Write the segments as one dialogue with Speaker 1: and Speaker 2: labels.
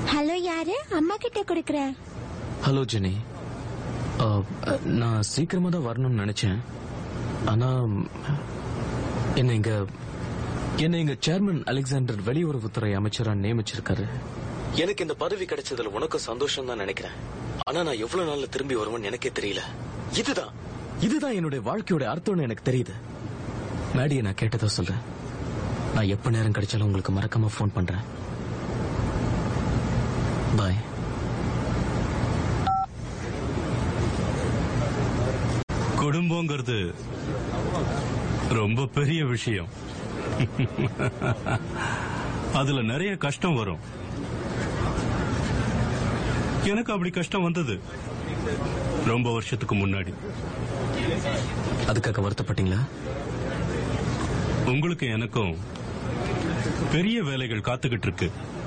Speaker 1: hello யாரு அம்மா கிட்ட கொடுக்கறேன்
Speaker 2: ஹலோ ஜெனி ஆ, நான் சீக்கிரமா தான் வரணும்னு நினைச்சேன் ஆனா என்ன இங்க என்ன இங்க சேர்மன் அலெக்சாண்டர் வெளியுறவுத்துறை அமைச்சரா நியமிச்சிருக்காரு எனக்கு இந்த பதவி கிடைச்சதுல உனக்கும் சந்தோஷம் தான் நினைக்கிறேன் ஆனா நான் எவ்வளவு நாள்ல திரும்பி வருவேன்னு எனக்கே தெரியல இதுதான் இதுதான் என்னுடைய வாழ்க்கையோட அர்த்தம்னு எனக்கு தெரியுது மேடியை நான் கேட்டதா சொல்றேன் நான் எப்ப நேரம் கிடைச்சாலும் உங்களுக்கு மறக்காம ஃபோன் பண்றேன் பாய்
Speaker 3: குடும்பங்கிறது ரொம்ப பெரிய விஷயம் அதுல நிறைய கஷ்டம் வரும் எனக்கு அப்படி கஷ்டம் வந்தது ரொம்ப வருஷத்துக்கு முன்னாடி
Speaker 2: அதுக்காக வருத்தப்பட்டீங்களா
Speaker 3: உங்களுக்கு எனக்கும் பெரிய வேலைகள் காத்துக்கிட்டு இருக்கு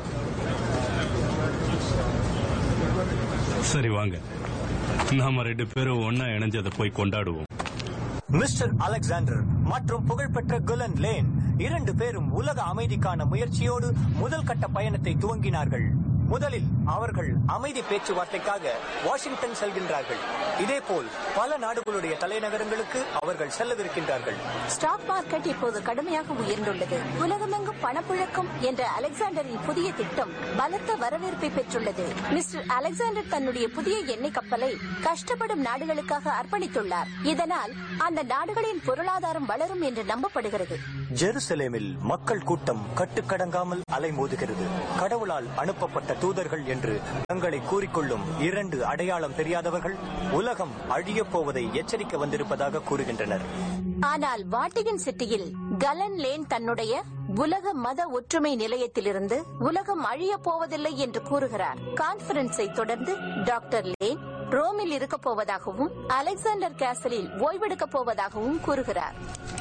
Speaker 3: சரி வாங்க நாம ரெண்டு பேரும் ஒன்னா இணைஞ்சதை போய் கொண்டாடுவோம்
Speaker 4: மிஸ்டர் அலெக்சாண்டர் மற்றும் புகழ்பெற்ற குலன் லேன் இரண்டு பேரும் உலக அமைதிக்கான முயற்சியோடு முதல் கட்ட பயணத்தை துவங்கினார்கள் முதலில் அவர்கள் அமைதி பேச்சுவார்த்தைக்காக வாஷிங்டன் செல்கின்றார்கள் இதேபோல் பல நாடுகளுடைய தலைநகரங்களுக்கு அவர்கள் செல்லவிருக்கின்றார்கள்
Speaker 5: ஸ்டாக் மார்க்கெட் இப்போது கடுமையாக உயர்ந்துள்ளது உலகமெங்கும் பணப்புழக்கம் என்ற அலெக்சாண்டரின் புதிய திட்டம் பலத்த வரவேற்பை பெற்றுள்ளது மிஸ்டர் அலெக்சாண்டர் தன்னுடைய புதிய எண்ணெய் கப்பலை கஷ்டப்படும் நாடுகளுக்காக அர்ப்பணித்துள்ளார் இதனால் அந்த நாடுகளின் பொருளாதாரம் வளரும் என்று நம்பப்படுகிறது
Speaker 4: ஜெருசலேமில் மக்கள் கூட்டம் கட்டுக்கடங்காமல் அலைமோதுகிறது கடவுளால் அனுப்பப்பட்ட தூதர்கள் என்று தங்களை கூறிக்கொள்ளும் இரண்டு அடையாளம் தெரியாதவர்கள் உலகம் அழியப் போவதை எச்சரிக்க வந்திருப்பதாக கூறுகின்றனர்
Speaker 5: ஆனால் வாட்டிகன் சிட்டியில் கலன் லேன் தன்னுடைய உலக மத ஒற்றுமை நிலையத்திலிருந்து உலகம் அழியப் போவதில்லை என்று கூறுகிறார் கான்பரன்ஸை தொடர்ந்து டாக்டர் லேன் ரோமில் இருக்கப் போவதாகவும் அலெக்சாண்டர் கேசலில் ஓய்வெடுக்கப் போவதாகவும் கூறுகிறார்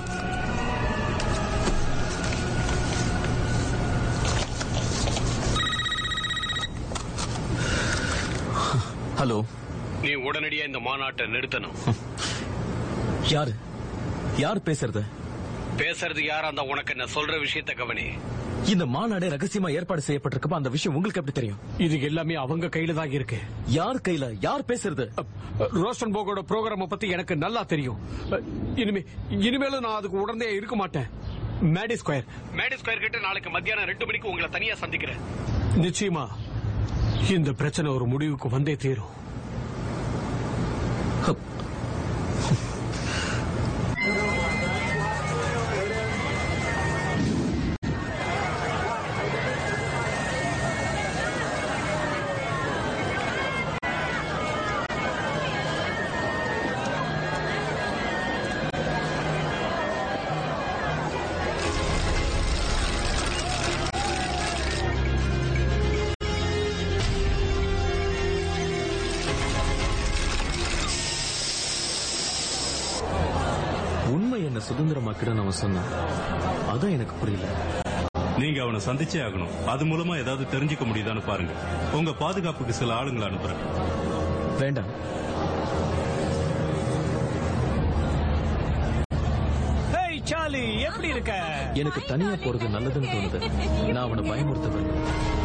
Speaker 2: ஹலோ
Speaker 6: நீ உடனடியா இந்த மாநாட்டை நிறுத்தணும்
Speaker 2: யாரு யார் பேசுறது
Speaker 6: பேசுறது யாரா இருந்தா உனக்கு என்ன சொல்ற விஷயத்த கவனி
Speaker 2: இந்த மாநாடு ரகசியமா ஏற்பாடு செய்யப்பட்டிருக்கப்ப அந்த விஷயம் உங்களுக்கு எப்படி தெரியும்
Speaker 7: இது எல்லாமே அவங்க கையில தான் இருக்கு
Speaker 2: யார் கையில யார் பேசுறது
Speaker 7: ரோஸ்டன் போகோட ப்ரோக்ராம பத்தி எனக்கு நல்லா தெரியும் இனிமே இனிமேலும் நான் அதுக்கு உடனே இருக்க மாட்டேன் மேடி ஸ்கொயர்
Speaker 6: மேடி ஸ்கொயர் கிட்ட நாளைக்கு மத்தியானம் ரெண்டு மணிக்கு உங்களை தனியா சந்திக்கிறேன்
Speaker 7: நிச்சயமா இந்த பிரச்சனை ஒரு முடிவுக்கு வந்தே தீரும்
Speaker 2: உண்மை என்ன சுதந்திரமாக்கிடும் அவன் சொன்னான் அதான் எனக்கு புரியல
Speaker 3: நீங்க அவனை சந்திச்சே ஆகணும் அது மூலமா ஏதாவது தெரிஞ்சுக்க முடியுதான்னு பாருங்க உங்க பாதுகாப்புக்கு சில ஆளுங்களை அனுப்புறேன்
Speaker 2: வேண்டாம்
Speaker 7: சாலி எப்படி இருக்க
Speaker 2: எனக்கு தனியா போறது நல்லதுன்னு தோணுது நான் அவனை பயமுறுத்த வேண்டும்